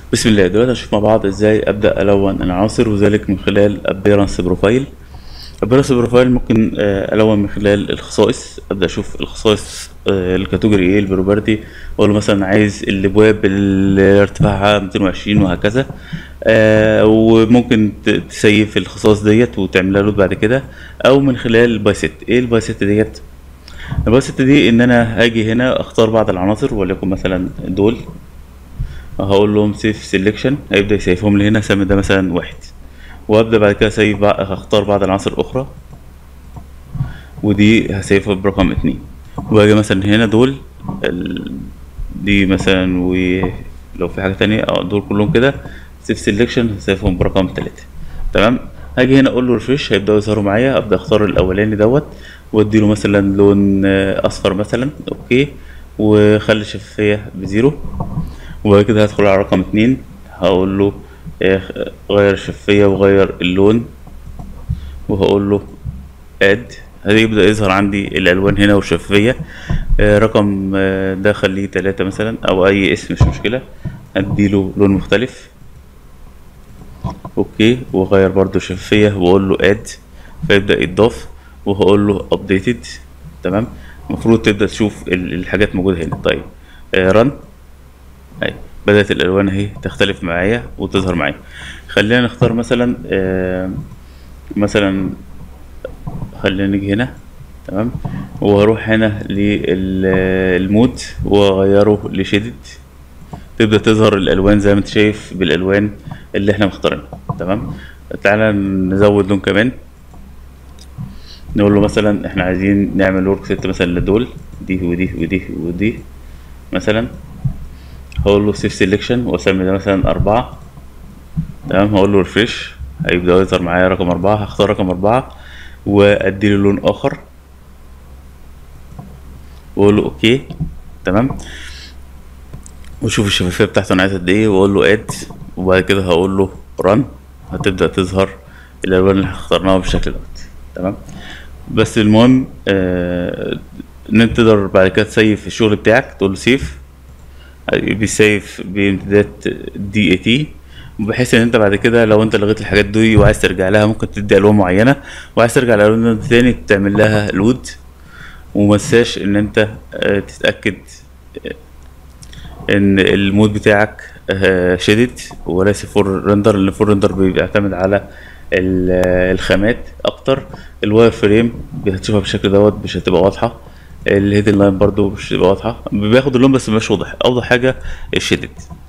بسم الله دلوقتي هنشوف مع بعض ازاي ابدا الون العناصر وذلك من خلال appearance بروفايل appearance بروفايل ممكن آه، الون من خلال الخصائص ابدا اشوف الخصائص آه، الكاتيجوري ايه البروبرتي اقول له مثلا عايز الابواب اللي ارتفاعها 220 وهكذا آه، وممكن ت- تسيف الخصائص ديت وتعملها لود بعد كده او من خلال البايست ايه البايست ديت البايست دي ان انا هاجي هنا اختار بعض العناصر وليكن مثلا دول هقول لهم سيف سيلكشن هيبدا يسيفهم لي هنا سمي ده مثلا واحد وابدا بعد كده اسيف بع- هختار بعض العناصر الاخرى ودي هسيفها برقم اتنين واجي مثلا هنا دول ال... دي مثلا ولو في حاجة تانية اه دول كلهم كده سيف سيلكشن هسيفهم برقم تلاتة تمام هاجي هنا اقول له ريفريش هيبداوا يظهروا معايا ابدا اختار الاولاني دوت وادي له مثلا لون آه، اصفر مثلا اوكي وخلي الشفافية بزيرو وبعد كده هدخل على رقم اتنين هقول له آه، غير الشفافية وغير اللون وهقول له اد هيبدأ يظهر عندي الألوان هنا والشفافية آه، رقم آه، ده خليه تلاتة مثلا أو أي اسم مش مشكلة هديله لون مختلف اوكي واغير برضو الشفافية واقول له اد فيبدأ يتضاف وهقول له updated تمام المفروض تبدأ تشوف ال- الحاجات موجودة هنا طيب رن اهي بدأت الألوان اهي تختلف معايا وتظهر معايا خلينا نختار مثلا آه، مثلا خلينا نيجي هنا تمام وهروح هنا للمود واغيره لشيدد تبدأ تظهر الألوان زي ما انت شايف بالألوان اللي احنا مختارينها تمام تعالى نزود لون كمان نقول له مثلا احنا عايزين نعمل ورك ست مثلا لدول دي ودي ودي ودي مثلا هقول له سيف سيلكشن واسمي ده مثلا أربعة تمام هقول له ريفريش هيبدأ يظهر معايا رقم أربعة هختار رقم أربعة وأدي له لون آخر وأقول له أوكي تمام وشوف الشفافية بتاعته أنا عايز قد إيه وأقول له أد وبعد كده هقول له رن هتبدأ تظهر الألوان اللي اخترناها بالشكل دوت تمام بس المهم آه إن أنت تقدر بعد كده تسيف الشغل بتاعك تقول له سيف بيسيف بامتداد دي اي تي بحيث ان انت بعد كده لو انت لغيت الحاجات دي وعايز ترجع لها ممكن تدي الوان معينه وعايز ترجع لالوان دي تاني تعمل لها لود ومتنساش ان انت آه، تتاكد آه، ان المود بتاعك شديد وليس فور رندر لان فور رندر بيعتمد على ال- آه، الخامات اكتر الواير فريم هتشوفها بالشكل دوت مش هتبقى واضحه الهيدن لاين برضو مش هتبقى واضحه بياخد اللون بس مش واضح اوضح حاجه الشدد